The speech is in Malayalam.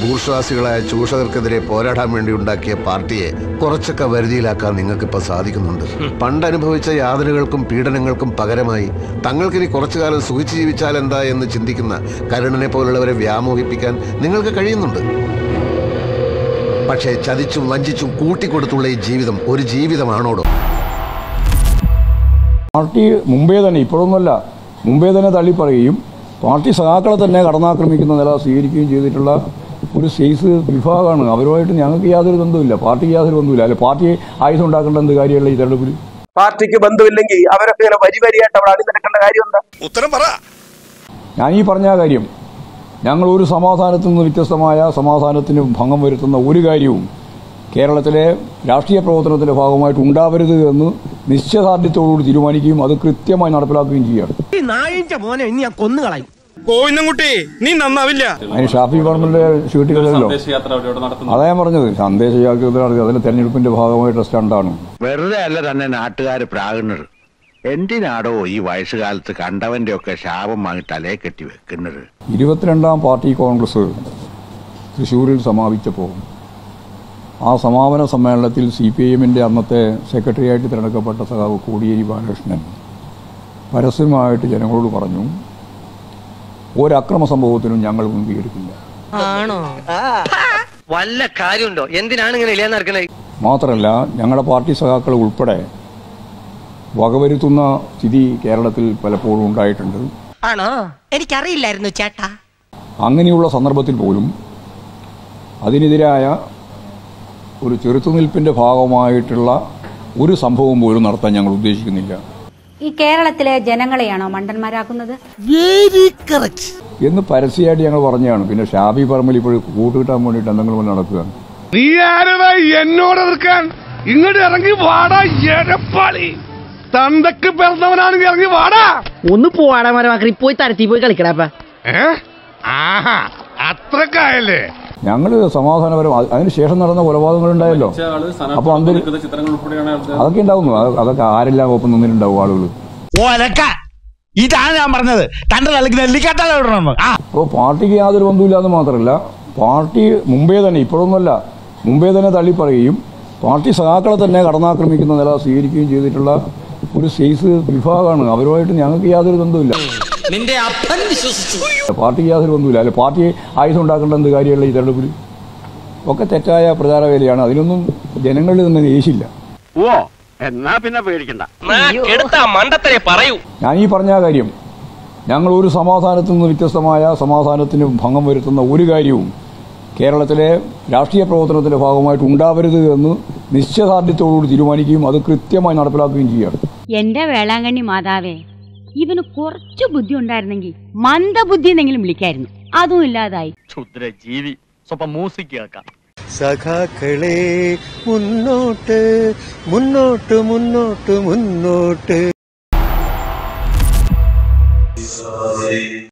ഭൂർശ്വാസികളായ ചൂഷകർക്കെതിരെ പോരാടാൻ വേണ്ടി ഉണ്ടാക്കിയ പാർട്ടിയെ കുറച്ചൊക്കെ വരുതിയിലാക്കാൻ നിങ്ങൾക്കിപ്പോൾ സാധിക്കുന്നുണ്ട് പണ്ട് അനുഭവിച്ച യാതനകൾക്കും പീഡനങ്ങൾക്കും പകരമായി തങ്ങൾക്കിനി കുറച്ചു കാലം സുഖിച്ചു ജീവിച്ചാൽ എന്താ എന്ന് ചിന്തിക്കുന്ന കരുണനെ പോലുള്ളവരെ വ്യാമോഹിപ്പിക്കാൻ നിങ്ങൾക്ക് കഴിയുന്നുണ്ട് പക്ഷേ ചതിച്ചും വഞ്ചിച്ചും കൂട്ടിക്കൊടുത്തുള്ള ഈ ജീവിതം ഒരു ജീവിതമാണോടോ പാർട്ടി മുമ്പേ തന്നെ ഇപ്പോഴൊന്നുമല്ല മുമ്പേ തന്നെ തള്ളിപ്പറയുകയും പാർട്ടി സഖാക്കളെ തന്നെ കടന്നാക്രമിക്കുന്ന നില സ്വീകരിക്കുകയും ചെയ്തിട്ടുള്ള ഒരു സൈസ് വിഭാഗമാണ് അവരുമായിട്ട് ഞങ്ങൾക്ക് യാതൊരു ബന്ധവുമില്ല പാർട്ടിക്ക് യാതൊരു ബന്ധവുമില്ല അല്ലെ പാർട്ടി ആയുധം ഉണ്ടാക്കേണ്ട എന്ത് കാര്യമുള്ള ഈ തെരഞ്ഞെടുപ്പിൽ പാർട്ടിക്ക് ബന്ധമില്ലെങ്കിൽ അവരൊക്കെ ഇങ്ങനെ വരി വരിയായിട്ട് അവിടെ അണിനിരക്കേണ്ട കാര്യം എന്താ ഉത്തരം പറ ഞാൻ ഈ പറഞ്ഞ കാര്യം ഞങ്ങൾ ഒരു സമാധാനത്തിൽ നിന്ന് വ്യത്യസ്തമായ സമാധാനത്തിന് ഭംഗം വരുത്തുന്ന ഒരു കാര്യവും കേരളത്തിലെ രാഷ്ട്രീയ പ്രവർത്തനത്തിന്റെ ഭാഗമായിട്ട് ഉണ്ടാവരുത് എന്ന് നിശ്ചയദാർഢ്യത്തോടുകൂടി തീരുമാനിക്കുകയും അത് കൃത്യമായി നടപ്പിലാക്കുകയും ചെയ്യുകയാണ് ഈ നായിന്റെ മോനെ ഇനി ഞാൻ കൊന്നുകളയും കോയിന്നംകുട്ടി നീ നന്നാവില്ല അതിന് ഷാഫി പറമ്പിന്റെ ഷൂട്ടികളല്ലോ അതാ ഞാൻ പറഞ്ഞത് സന്ദേശയാത്ര നടത്തി അതിലെ തെരഞ്ഞെടുപ്പിന്റെ ഭാഗമായിട്ട് സ്റ്റണ്ടാണ് വെറുതെ അല്ല തന്നെ നാട്ടുകാർ പ്രാകുന്നത് എന്തിനാടോ ഈ വയസ്സുകാലത്ത് കണ്ടവന്റെ ഒക്കെ ശാപം വാങ്ങി തലേ കെട്ടി വെക്കുന്നത് ഇരുപത്തിരണ്ടാം പാർട്ടി കോൺഗ്രസ് തൃശ്ശൂരിൽ സമാപിച്ചപ്പോൾ ആ സമാപന സമ്മേളനത്തിൽ സി പി ഐ എമ്മിൻ്റെ അന്നത്തെ സെക്രട്ടറിയായിട്ട് തിരഞ്ഞെടുക്കപ്പെട്ട സഖാവ് കോടിയേരി ബാലകൃഷ്ണൻ പരസ്യമായിട്ട് ജനങ്ങളോട് പറഞ്ഞു ഒരക്രമ സംഭവത്തിനും ഞങ്ങൾ മുൻകൈയെടുക്കില്ല വല്ല കാര്യമുണ്ടോ എന്തിനാണ് ഇങ്ങനെ ഇല്ലാന്ന് നടക്കണേ മാത്രമല്ല ഞങ്ങളുടെ പാർട്ടി സഖാക്കൾ ഉൾപ്പെടെ വകവരുത്തുന്ന സ്ഥിതി കേരളത്തിൽ പലപ്പോഴും ഉണ്ടായിട്ടുണ്ട് ആണോ എനിക്കറിയില്ലായിരുന്നു ചേട്ടാ അങ്ങനെയുള്ള സന്ദർഭത്തിൽ പോലും അതിനെതിരായ ഒരു ചെറുത്തുനിൽപ്പിന്റെ ഭാഗമായിട്ടുള്ള ഒരു സംഭവം പോലും നടത്താൻ ഞങ്ങൾ ഉദ്ദേശിക്കുന്നില്ല ഈ കേരളത്തിലെ ജനങ്ങളെയാണോ മണ്ടന്മാരാക്കുന്നത് എന്ന് പരസ്യമായിട്ട് ഞങ്ങൾ പറഞ്ഞതാണ് പിന്നെ ഷാബി പറമ്പിൽ ഇപ്പോൾ കൂട്ടുകിട്ടാൻ വേണ്ടിയിട്ട് എന്തെങ്കിലും പോലെ നടക്കുകയാണ് നീ ആരടാ എന്നോട് എതിർക്കാൻ ഇങ്ങോട്ട് ഇറങ്ങി വാടാ എടപ്പാളി തന്തക്ക് പിറന്നവനാണെങ്കിൽ ഇറങ്ങി വാടാ ഒന്ന് പോവാടാ മരമാക്കി പോയി തരത്തി പോയി കളിക്കടാപ്പ ഏ ആഹാ അത്രക്കായല്ലേ ഞങ്ങൾ സമാധാനപരം അ- അതിനുശേഷം നടന്ന കൊലപാതകങ്ങൾ ഉണ്ടായല്ലോ അപ്പൊ അതിൽ അതൊക്കെ ഉണ്ടാവുന്നു അത് അതൊക്കെ ആരെല്ലാം ഒപ്പം നിന്നിട്ടുണ്ടാവും ആളുകൾ ഇതാണ് ഞാൻ പറഞ്ഞത് തന്റെ തലക്ക് നെല്ലിക്കാട്ടല്ല വിടണമെന്ന് ആ അപ്പോൾ പാർട്ടിക്ക് യാതൊരു ബന്ധവുമില്ലാന്ന് മാത്രമല്ല പാർട്ടി മുമ്പേ തന്നെ ഇപ്പോഴൊന്നുമല്ല മുമ്പേ തന്നെ തള്ളിപ്പറയുകയും പാർട്ടി സഖാക്കളെ തന്നെ കടന്നാക്രമിക്കുന്ന നില സ്വീകരിക്കുകയും ചെയ്തിട്ടുള്ള ഒരു സൈസ് വിഭാഗമാണ് അവരുമായിട്ട് ഞങ്ങൾക്ക് യാതൊരു ബന്ധവുമില്ല നിന്റെ അപ്പൻ വിശ്വസിച്ചു പാർട്ടിക്ക് യാതൊരു ബന്ധവുമില്ല അല്ലെ പാർട്ടി ആയുധം ഉണ്ടാക്കേണ്ട എന്ത് കാര്യമുള്ള ഈ തെരഞ്ഞെടുപ്പിൽ ഒക്കെ തെറ്റായ പ്രചാര വേലയാണ് അതിനൊന്നും ജനങ്ങളിൽ നിന്ന് യേശില്ല ഓ എന്നാ പിന്നെ പേടിക്കണ്ട എടുത്ത മണ്ടത്തരെ പറയൂ ഞാൻ ഈ പറഞ്ഞ കാര്യം ഞങ്ങൾ ഒരു സമാധാനത്തിൽ നിന്ന് വ്യത്യസ്തമായ സമാധാനത്തിന് ഭംഗം വരുത്തുന്ന ഒരു കാര്യവും കേരളത്തിലെ രാഷ്ട്രീയ പ്രവർത്തനത്തിന്റെ ഭാഗമായിട്ട് ഉണ്ടാവരുത് എന്ന് നിശ്ചയദാർഢ്യത്തോടുകൂടി തീരുമാനിക്കുകയും അത് കൃത്യമായി നടപ്പിലാക്കുകയും ചെയ്യുകയാണ് എന്റെ വേളാങ്കണ്ണി മാതാവേ ഇവന് കുറച്ചു ബുദ്ധി ഉണ്ടായിരുന്നെങ്കിൽ മന്ദബുദ്ധി എന്നെങ്കിലും വിളിക്കായിരുന്നു അതും ഇല്ലാതായി ക്ഷുദ്ര ജീവി സ്വപ്പം മ്യൂസിക് കേൾക്കാം സഖാക്കളെ മുന്നോട്ട് മുന്നോട്ട് മുന്നോട്ട് മുന്നോട്ട്